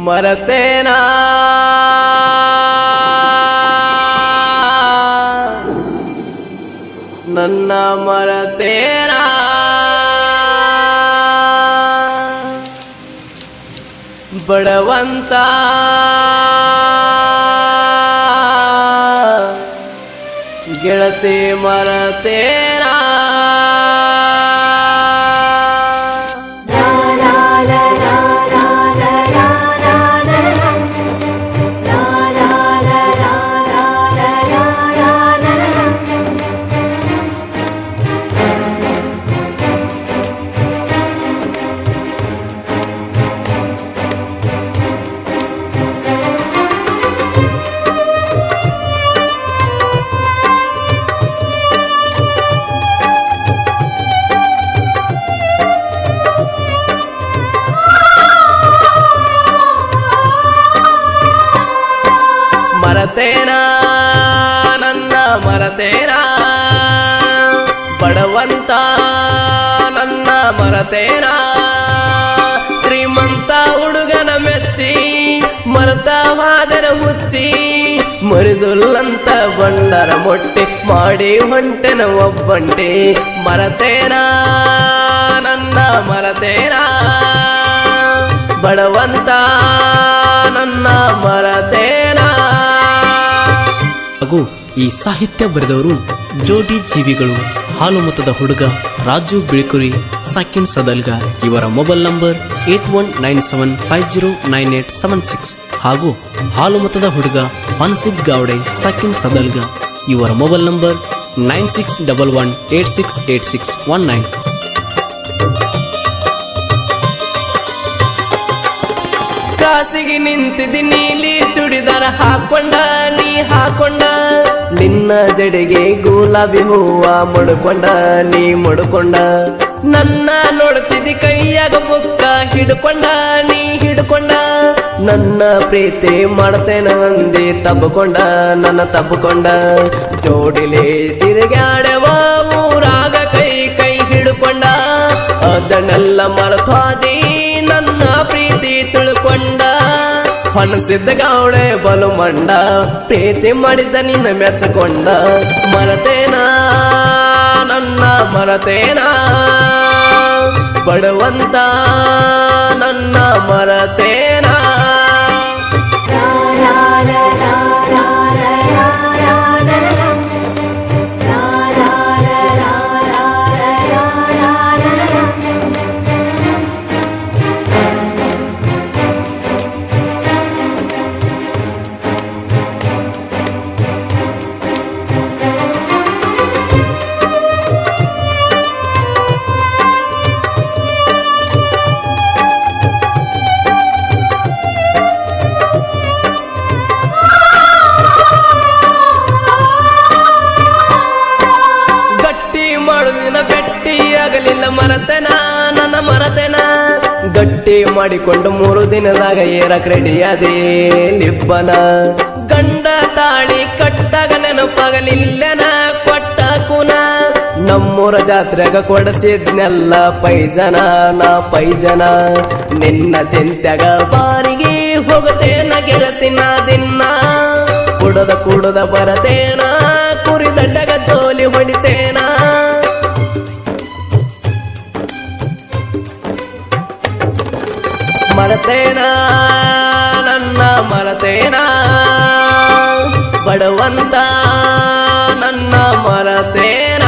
ಮರತೇನ ನನ್ನ ಮರತೇನ ಬಡವಂತ ಗೆಳತಿ ಮರತೇನ ಮರತೇನ ನನ್ನ ಮರತೇನ ಬಡವಂತ ನನ್ನ ಮರತೇನ ಶ್ರೀಮಂತ ಹುಡುಗನ ಮೆಚ್ಚಿ ಮರತವಾದರ ಹುಚ್ಚಿ ಮರಿದುಲ್ಲಂತ ಬಂಡರ ಮೊಟ್ಟೆ ಮಾಡಿ ಹೊಂಟೆನ ಒಬ್ಬಂಟಿ ಮರತೇನ ನನ್ನ ಮರತೇನ ಬಡವಂತ ನನ್ನ ಮರತೇನ ಹಾಗೂ ಈ ಸಾಹಿತ್ಯ ಬರೆದವರು ಜೋಡಿ ಜೀವಿಗಳು ಹಾಲು ಮತದ ಹುಡುಗ ರಾಜು ಬಿಳಿಕುರಿ ಸಾಕಿನ್ ಸದಲ್ಗ ಇವರ mobile number eight one nine seven five zero nine eight seven six ಹಾಗೂ ಹಾಲು ಮತದ ಹುಡುಗ ಅನ್ಸಿದ್ ಗಾವಡೆ ಸಾಕಿನ್ ಸದಲ್ಗ ಇವರ mobile number nine six double one eight six eight six one nine ಕಾಸಿಗೆ ನಿಂತಿದ್ದಿ ನೀಲಿ ಚುಡಿದಾರ ಹಾಕೊಂಡ ನೀ ಹಾಕೊಂಡ ನಿನ್ನ ಜಡೆಗೆ ಗುಲಾಬಿ ಹೂವ ಮುಡ್ಕೊಂಡ ನೀ ಮುಡ್ಕೊಂಡ ನನ್ನ ನೋಡ್ತಿದ್ದಿ ಕೈಯಾಗ ಬುಕ್ಕ ಹಿಡ್ಕೊಂಡ ನೀ ಹಿಡ್ಕೊಂಡ ನನ್ನ ಪ್ರೀತಿ ಮಾಡ್ತೇನ ಅಂದಿ ತಬ್ಕೊಂಡ ನನ್ನ ತಬ್ಕೊಂಡ ಜೋಡಿಲೆ ತಿರುಗಾಡವ ಊರಾಗ ಕೈ ಕೈ ಹಿಡ್ಕೊಂಡ ಅದನ್ನೆಲ್ಲ ಮರೆತಾದಿ ನನ್ನ ಪ್ರೀತಿ ತಿಳ್ಕೊಂಡ ಹೊನಸಿದ್ದ ಗೌಡೆ ಬಲು ಮಂಡ ಪ್ರೀತಿ ಮಾಡಿದ್ದ ನಿನ್ನ ಮೆಚ್ಚಕೊಂಡ ಮರತೇನ ನನ್ನ ಮರತೇನ ಬಡವಂತ ನನ್ನ ಮರತೇನ ಗಟ್ಟಿ ಮಾಡುವಿನ ಬೆಟ್ಟಿ ಆಗಲಿಲ್ಲ ಮರತೆನ ನನ್ನ ಮರತೆನ ಗಟ್ಟಿ ಮಾಡಿಕೊಂಡು ಮೂರು ದಿನದಾಗ ಏರಕ್ ರೆಡಿಯಾದೆ ನಿಬ್ಬನ ಗಂಡ ತಾಳಿ ಕಟ್ಟಾಗ ನೆನಪಾಗಲಿಲ್ಲನ ಕೊಟ್ಟ ಕುನ ನಮ್ಮೂರ ಜಾತ್ರೆಗ ಕೊಡಸಿದ್ನೆಲ್ಲ ಪೈಜನ ನಾ ಪೈಜನ ನಿನ್ನ ಚಿಂತ್ಯಾಗ ಬಾರಿಗೆ ಹೋಗುತ್ತೇನ ಗೆಳತಿನ ದಿನ ಕುಡದ ಕುಡದ ಬರತೇನ ಕುರಿ ದಂಡಗ ಜೋಲಿ ಹೊಡಿತೇನ ಮರತೇನ ನನ್ನ ಮರತೇನ ಬಡವಂತ ನನ್ನ ಮರತೇನ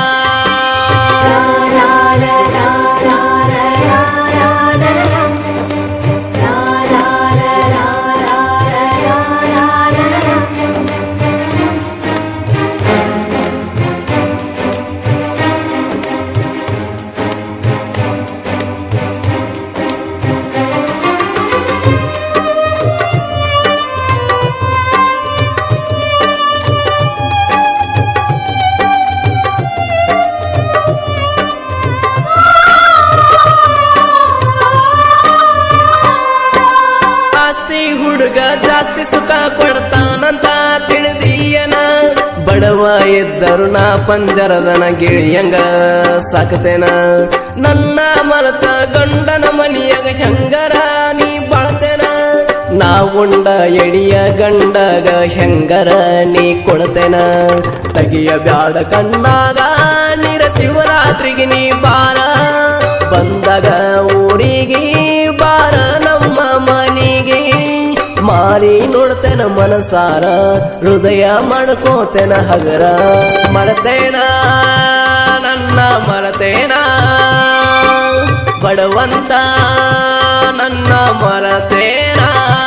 ಆಸ್ತಿ ಹುಡುಗ ಜಾಸ್ತಿ ಸುಖ ಕೊಡ್ತಾನಂತ ತಿಳಿದೀಯನ ಬಡವ ಇದ್ದರು ನಾ ಪಂಜರದನ ಗಿಳಿಯಂಗ ಸಾಕತೇನ ನನ್ನ ಮರತ ಗಂಡನ ಮನಿಯಾಗ ಹೆಂಗರ ನೀ ಬಾಳ್ತೇನ ನಾ ಉಂಡ ಎಡಿಯ ಗಂಡಗ ಹೆಂಗರ ನೀ ಕೊಡ್ತೇನ ತಗಿಯ ಬ್ಯಾಡ ಕಣ್ಣಾಗ ನಿರ ಶಿವರಾತ್ರಿಗೆ ನೀ ಬಾರ ಬಂದಾಗ ಊರಿಗೆ ಬಾರ ನಮ್ಮ ಮನಿಗೆ ಮಾರಿ ನೋಡ್ತೇನ ಮನಸಾರ ಹೃದಯ ಮಾಡ್ಕೋತೇನ ಹಗರ ಮರತೇನ ನನ್ನ ಮರತೇನ ಬಡವಂತ ನನ್ನ ಮರತೇನ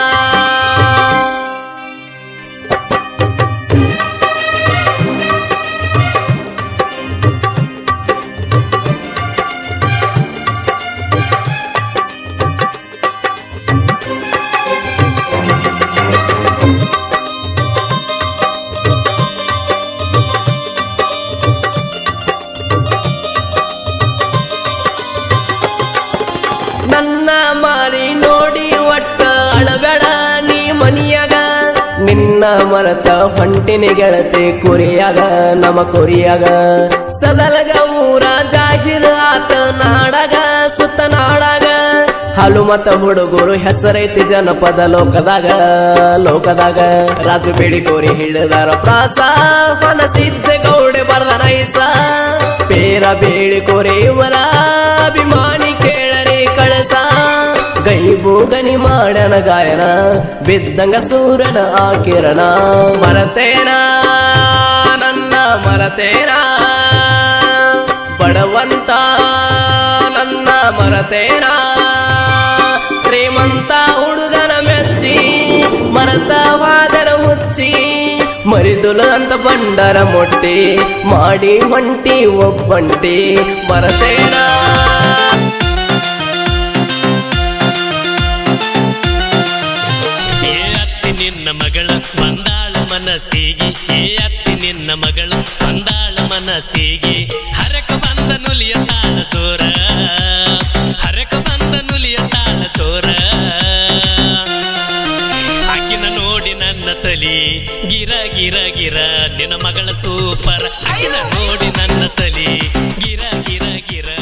ನನ್ನ ಮಾರಿ ನೋಡಿ ಒಟ್ಟ ಅಳಬೇಡ ನೀ ಮನಿಯಾಗ ನಿನ್ನ ಮರತ ಹೊಂಟಿನಿ ಗೆಳತಿ ಕುರಿಯಾಗ ನಮ್ಮ ಕುರಿಯಾಗ ಸದಲಗ ಊರ ಜಾಹಿರ ಆತ ನಾಡಗ ಸುತ್ತ ನಾಡಾಗ ಹಾಲು ಮತ ಹುಡುಗರು ಹೆಸರೈತಿ ಜನಪದ ಲೋಕದಾಗ ಲೋಕದಾಗ ರಾಜು ಬೇಡಿ ಕೋರಿ ಹಿಡಿದಾರ ಪ್ರಾಸ ಹೊನಸಿದ್ದ ಗೌಡೆ ಬರ್ದ ನೈಸ ಪೇರ ಬೇಡಿ ಕೋರಿ ಇವರ ಅಭಿಮಾನಿ ಕೇಳರಿ ಕಳಸ ಗೈಬು ಗನಿ ಮಾಡನ ಗಾಯನ ಬಿದ್ದಂಗ ಸೂರನ ಆ ಕಿರಣ ಮರತೇನ ನನ್ನ ಮರತೇನ ಬಡವಂತ ನನ್ನ ಮರತೇನ ಶ್ರೀಮಂತ ಹುಡುಗನ ಮೆಚ್ಚಿ ಮರತವಾದರ ಹುಚ್ಚಿ ಮರಿದುಲ ಅಂತ ಬಂಡರ ಮೊಟ್ಟಿ ಮಾಡಿ ಹೊಂಟಿ ಒಬ್ಬಂಟಿ ಮರತೇನ ಏ ಅತ್ತಿ ನಿನ್ನ ಮಗಳ ಬಂದಾಳ ಮನಸ್ಸಿಗೆ ಏ ಅತ್ತಿ ನಿನ್ನ ಮಗಳ ಬಂದಾಳ ಮನಸ್ಸಿಗೆ ಹರಕ ಬಂದ ನುಲಿಯ ತಾಳ ಚೋರ ಹರಕ ಬಂದ ನುಲಿಯ ತಾಳ ಚೋರ ಆಕಿನ ನೋಡಿ ನನ್ನ ತಲಿ ಗಿರ ಗಿರ ಗಿರ ನಿನ್ನ ಮಗಳ ಸೂಪರ್ ಆಕಿನ ನೋಡಿ ನನ್ನ ತಲಿ ಗಿರ ಗಿರ ಗಿರ